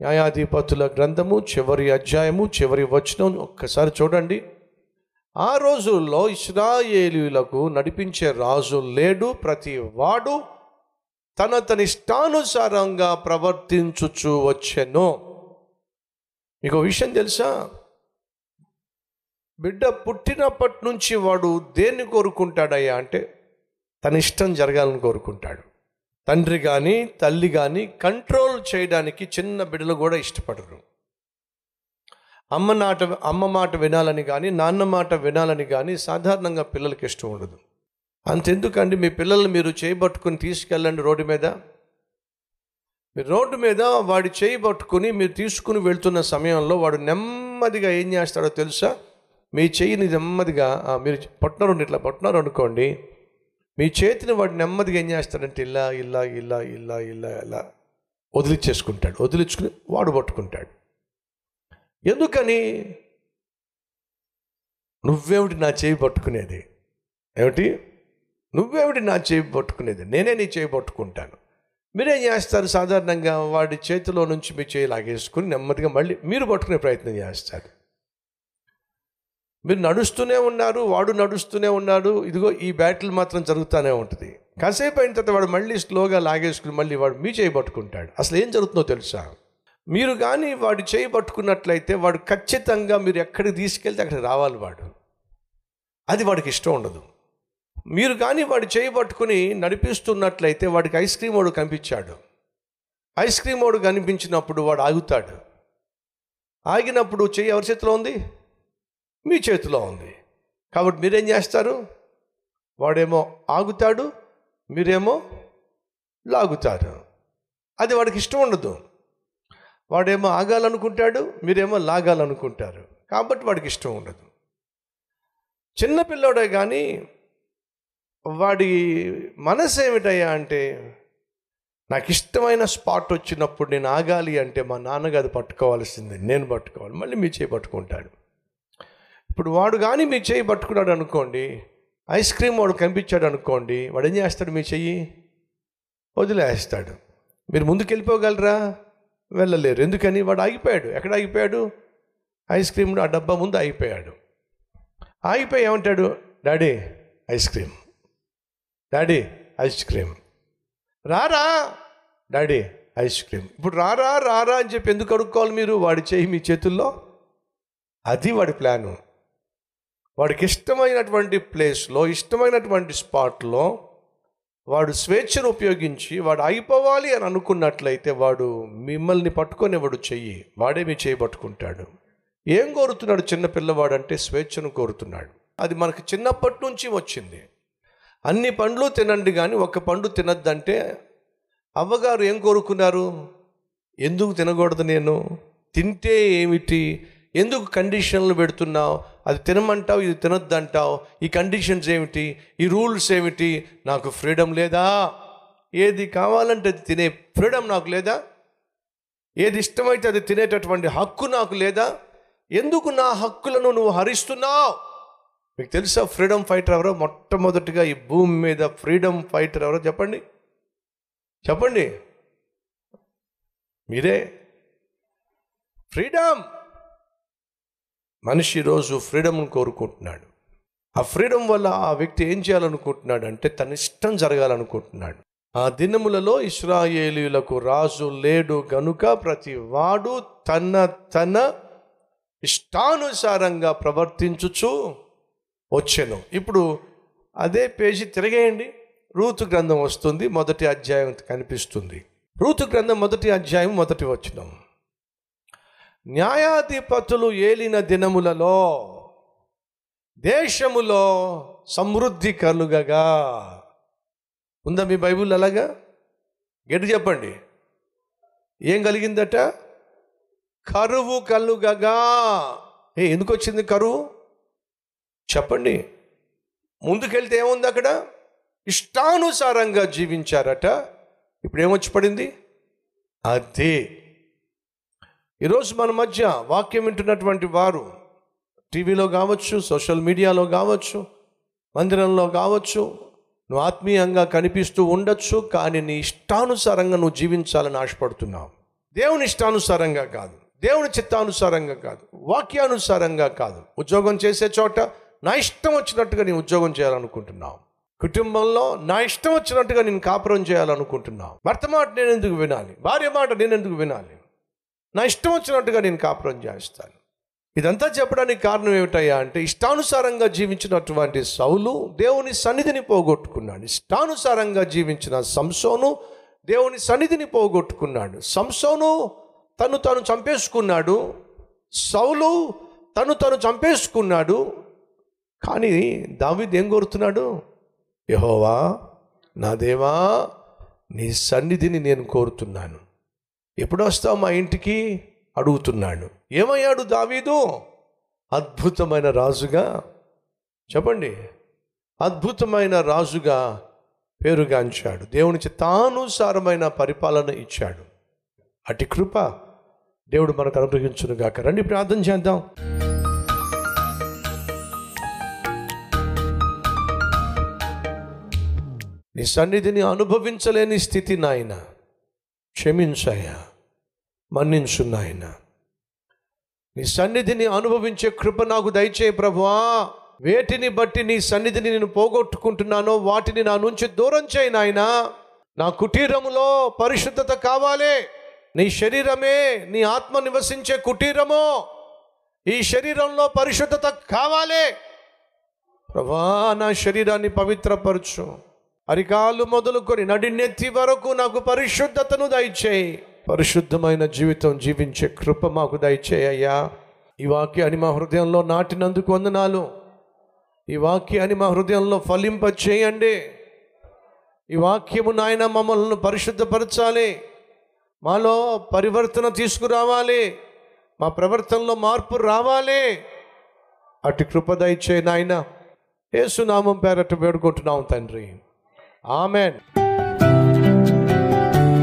న్యాయాధిపతుల గ్రంథము చివరి అధ్యాయము చివరి వచనం ఒక్కసారి చూడండి ఆ రోజుల్లో ఇస్రాయేలీలకు నడిపించే రాజు లేడు ప్రతి వాడు తన తన ఇష్టానుసారంగా ప్రవర్తించుచు వచ్చెను మీకు ఒక విషయం తెలుసా బిడ్డ పుట్టినప్పటి నుంచి వాడు దేన్ని కోరుకుంటాడయ్యా అంటే తన ఇష్టం జరగాలని కోరుకుంటాడు తండ్రి కానీ తల్లి కానీ కంట్రోల్ చేయడానికి చిన్న బిడ్డలు కూడా ఇష్టపడరు అమ్మ నాట అమ్మ మాట వినాలని కానీ నాన్న మాట వినాలని కానీ సాధారణంగా పిల్లలకి ఇష్టం ఉండదు అంతెందుకండి మీ పిల్లల్ని మీరు చేయబట్టుకుని తీసుకెళ్ళండి రోడ్డు మీద మీరు రోడ్డు మీద వాడి చేయి పట్టుకుని మీరు తీసుకుని వెళ్తున్న సమయంలో వాడు నెమ్మదిగా ఏం చేస్తాడో తెలుసా మీ చెయ్యిని నెమ్మదిగా ఆ, మీరు పట్టున్నారు ఇట్లా పట్టున్నారు అనుకోండి మీ చేతిని వాడు నెమ్మదిగా ఏం చేస్తాడంటే ఇలా ఇలా ఇలా ఇలా ఇలా ఇలా వదిలిచ్చేసుకుంటాడు వదిలించుకుని వాడు పట్టుకుంటాడు ఎందుకని నువ్వేమిటి నా చేయి పట్టుకునేది ఏమిటి నువ్వేమిటి నా చేయి పట్టుకునేది నేనే నీ చేయి పట్టుకుంటాను మీరేం చేస్తారు సాధారణంగా వాడి చేతిలో నుంచి మీ చేయి లాగేసుకుని నెమ్మదిగా మళ్ళీ మీరు పట్టుకునే ప్రయత్నం చేస్తారు మీరు నడుస్తూనే ఉన్నారు వాడు నడుస్తూనే ఉన్నాడు ఇదిగో ఈ బ్యాటిల్ మాత్రం జరుగుతూనే ఉంటుంది కాసేపు అయిన తర్వాత వాడు మళ్ళీ స్లోగా లాగేసుకుని మళ్ళీ వాడు మీ చేయి పట్టుకుంటాడు అసలు ఏం జరుగుతుందో తెలుసా మీరు కానీ వాడు చేయి పట్టుకున్నట్లయితే వాడు ఖచ్చితంగా మీరు ఎక్కడికి తీసుకెళ్తే అక్కడికి రావాలి వాడు అది వాడికి ఇష్టం ఉండదు మీరు కానీ వాడు చేయి పట్టుకుని నడిపిస్తున్నట్లయితే వాడికి ఐస్ క్రీమ్ వాడు కనిపించాడు ఐస్ క్రీమ్ వాడు కనిపించినప్పుడు వాడు ఆగుతాడు ఆగినప్పుడు చెయ్యి ఎవరి చేతిలో ఉంది మీ చేతిలో ఉంది కాబట్టి మీరేం చేస్తారు వాడేమో ఆగుతాడు మీరేమో లాగుతారు అది వాడికి ఇష్టం ఉండదు వాడేమో ఆగాలనుకుంటాడు మీరేమో లాగాలనుకుంటారు కాబట్టి వాడికి ఇష్టం ఉండదు చిన్న పిల్లోడే కానీ వాడి మనసు ఏమిటయ్యా అంటే నాకు ఇష్టమైన స్పాట్ వచ్చినప్పుడు నేను ఆగాలి అంటే మా నాన్నగారు పట్టుకోవాల్సిందే నేను పట్టుకోవాలి మళ్ళీ మీ చేయి పట్టుకుంటాడు ఇప్పుడు వాడు కానీ మీ చేయి పట్టుకున్నాడు అనుకోండి ఐస్ క్రీమ్ వాడు కనిపించాడు అనుకోండి వాడు ఏం చేస్తాడు మీ చెయ్యి వదిలేస్తాడు మీరు ముందుకు వెళ్ళిపోగలరా వెళ్ళలేరు ఎందుకని వాడు ఆగిపోయాడు ఎక్కడ ఆగిపోయాడు ఐస్ క్రీమ్ ఆ డబ్బా ముందు ఆగిపోయాడు ఆగిపోయి ఏమంటాడు daddy ice cream daddy ice cream రారా డాడీ ఐస్ క్రీమ్ ఇప్పుడు రారా రారా అని చెప్పి ఎందుకు అడుక్కోవాలి మీరు వాడి చేయి మీ చేతుల్లో అది వాడి ప్లాను వాడికి ఇష్టమైనటువంటి ప్లేస్లో ఇష్టమైనటువంటి స్పాట్లో వాడు స్వేచ్ఛను ఉపయోగించి వాడు అయిపోవాలి అని అనుకున్నట్లయితే వాడు మిమ్మల్ని పట్టుకొని వాడు చెయ్యి వాడే మీ చేయి పట్టుకుంటాడు ఏం కోరుతున్నాడు చిన్న పిల్లవాడు అంటే స్వేచ్ఛను కోరుతున్నాడు అది మనకు చిన్నప్పటి నుంచి వచ్చింది అన్ని పండ్లు తినండి కానీ ఒక పండు తినద్దంటే అవ్వగారు ఏం కోరుకున్నారు ఎందుకు తినకూడదు నేను తింటే ఏమిటి ఎందుకు కండిషన్లు పెడుతున్నావు అది తినమంటావు ఇది తినొద్దంటావు ఈ కండిషన్స్ ఏమిటి ఈ రూల్స్ ఏమిటి నాకు ఫ్రీడమ్ లేదా ఏది కావాలంటే అది తినే ఫ్రీడమ్ నాకు లేదా ఏది ఇష్టమైతే అది తినేటటువంటి హక్కు నాకు లేదా ఎందుకు నా హక్కులను నువ్వు హరిస్తున్నావు మీకు తెలుసా ఫ్రీడమ్ ఫైటర్ ఎవరో మొట్టమొదటిగా ఈ భూమి మీద ఫ్రీడమ్ ఫైటర్ ఎవరో చెప్పండి చెప్పండి మీరే ఫ్రీడమ్ మనిషి ఈరోజు ఫ్రీడమ్ను కోరుకుంటున్నాడు ఆ ఫ్రీడమ్ వల్ల ఆ వ్యక్తి ఏం చేయాలనుకుంటున్నాడు అంటే తన ఇష్టం జరగాలనుకుంటున్నాడు ఆ దినములలో ఇస్రాయేలీలకు రాజు లేడు గనుక ప్రతి వాడు తన తన ఇష్టానుసారంగా ప్రవర్తించుచు వచ్చాను ఇప్పుడు అదే పేజీ తిరగేయండి రూతు గ్రంథం వస్తుంది మొదటి అధ్యాయం కనిపిస్తుంది రూతు గ్రంథం మొదటి అధ్యాయం మొదటి వచనం న్యాయాధిపతులు ఏలిన దినములలో దేశములో సమృద్ధి కలుగగా ఉందా మీ బైబిల్ అలాగా గట్టి చెప్పండి ఏం కలిగిందట కరువు కలుగగా ఏ ఎందుకు వచ్చింది కరువు చెప్పండి ముందుకెళ్తే ఏముంది అక్కడ ఇష్టానుసారంగా జీవించారట ఇప్పుడు ఏమొచ్చి పడింది అదే ఈరోజు మన మధ్య వాక్యం వింటున్నటువంటి వారు టీవీలో కావచ్చు సోషల్ మీడియాలో కావచ్చు మందిరంలో కావచ్చు నువ్వు ఆత్మీయంగా కనిపిస్తూ ఉండొచ్చు కానీ నీ ఇష్టానుసారంగా నువ్వు జీవించాలని ఆశపడుతున్నావు దేవుని ఇష్టానుసారంగా కాదు దేవుని చిత్తానుసారంగా కాదు వాక్యానుసారంగా కాదు ఉద్యోగం చేసే చోట నా ఇష్టం వచ్చినట్టుగా నేను ఉద్యోగం చేయాలనుకుంటున్నావు కుటుంబంలో నా ఇష్టం వచ్చినట్టుగా నేను కాపురం చేయాలనుకుంటున్నావు భర్త మాట నేను ఎందుకు వినాలి భార్య మాట నేను ఎందుకు వినాలి నా ఇష్టం వచ్చినట్టుగా నేను కాపురం చేస్తాను ఇదంతా చెప్పడానికి కారణం ఏమిటయ్యా అంటే ఇష్టానుసారంగా జీవించినటువంటి సౌలు దేవుని సన్నిధిని పోగొట్టుకున్నాడు ఇష్టానుసారంగా జీవించిన సంసోను దేవుని సన్నిధిని పోగొట్టుకున్నాడు సంసోను తను తను చంపేసుకున్నాడు సౌలు తను తను చంపేసుకున్నాడు కానీ దావీద్ ఏం కోరుతున్నాడు యహోవా నా దేవా నీ సన్నిధిని నేను కోరుతున్నాను ఎప్పుడు వస్తావు మా ఇంటికి అడుగుతున్నాడు ఏమయ్యాడు దావీదు అద్భుతమైన రాజుగా చెప్పండి అద్భుతమైన రాజుగా పేరుగాంచాడు దేవుని చిత్తానుసారమైన పరిపాలన ఇచ్చాడు అటు కృప దేవుడు మనకు అనుగ్రహించును గాక రండి ప్రార్థన చేద్దాం నీ సన్నిధిని అనుభవించలేని స్థితి నాయన క్షమించాయా మన్నించు నాయన నీ సన్నిధిని అనుభవించే కృప నాకు దయచేయి ప్రభువా వేటిని బట్టి నీ సన్నిధిని నేను పోగొట్టుకుంటున్నానో వాటిని నా నుంచి దూరం చేయి నాయనా నా కుటీరములో పరిశుద్ధత కావాలి నీ శరీరమే నీ ఆత్మ నివసించే కుటీరము ఈ శరీరంలో పరిశుద్ధత కావాలి ప్రభా నా శరీరాన్ని పవిత్రపరచు అరికాలు మొదలుకొని నడినెత్తి వరకు నాకు పరిశుద్ధతను దయచేయి పరిశుద్ధమైన జీవితం జీవించే కృప మాకు దయచేయి అయ్యా ఈ వాక్యాన్ని మా హృదయంలో నాటినందుకు వందనాలు ఈ వాక్యాన్ని మా హృదయంలో ఫలింప చేయండి ఈ వాక్యము నాయన మమ్మల్ని పరిశుద్ధపరచాలి మాలో పరివర్తన తీసుకురావాలి మా ప్రవర్తనలో మార్పు రావాలి అటు కృప దయచేయి నాయన ఏసునామం పేరట వేడుకుంటున్నాం తండ్రి ఆమెన్